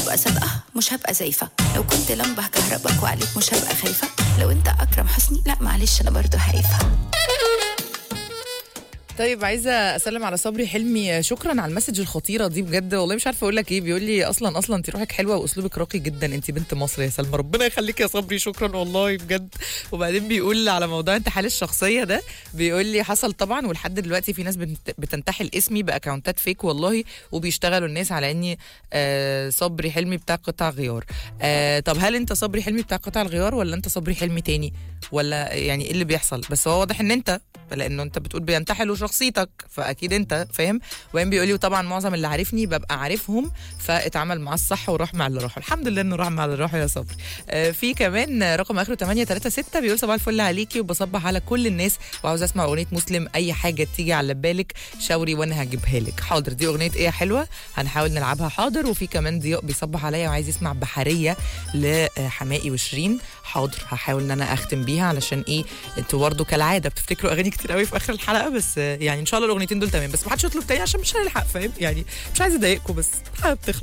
هبقى صادقة مش هبقى زيفة لو كنت لمبة كهربك وعليك مش هبقى خايفة لو انت أكرم حسني لا معلش أنا برضو هايفة طيب عايزه اسلم على صبري حلمي شكرا على المسج الخطيره دي بجد والله مش عارفه اقول لك ايه بيقول لي اصلا اصلا انت روحك حلوه واسلوبك راقي جدا انت بنت مصر يا سلمى ربنا يخليك يا صبري شكرا والله بجد وبعدين بيقول على موضوع انتحال الشخصيه ده بيقول لي حصل طبعا ولحد دلوقتي في ناس بنت- بتنتحل اسمي باكونتات فيك والله وبيشتغلوا الناس على اني آه صبري حلمي بتاع قطع غيار آه طب هل انت صبري حلمي بتاع قطع الغيار ولا انت صبري حلمي تاني ولا يعني ايه اللي بيحصل بس هو واضح ان انت لانه انت بتقول بينتحلوا شخصيتك فاكيد انت فاهم وين بيقول لي وطبعا معظم اللي عارفني ببقى عارفهم فاتعامل معاه الصح وراح مع اللي راحوا الحمد لله انه راح مع اللي راحوا يا صبري آه في كمان رقم اخره 836 بيقول صباح الفل عليكي وبصبح على كل الناس وعاوز اسمع اغنيه مسلم اي حاجه تيجي على بالك شاوري وانا هجيبها لك حاضر دي اغنيه ايه حلوه هنحاول نلعبها حاضر وفي كمان ضياء بيصبح عليا وعايز يسمع بحريه لحمائي وشيرين حاضر هحاول ان انا اختم بيها علشان ايه انتوا برضه كالعاده بتفتكروا اغاني كتير قوي في اخر الحلقه بس آه، يعني ان شاء الله الاغنيتين دول تمام بس ما حدش يطلب تاني عشان مش هنلحق فاهم يعني مش عايزه اضايقكم بس بتخلص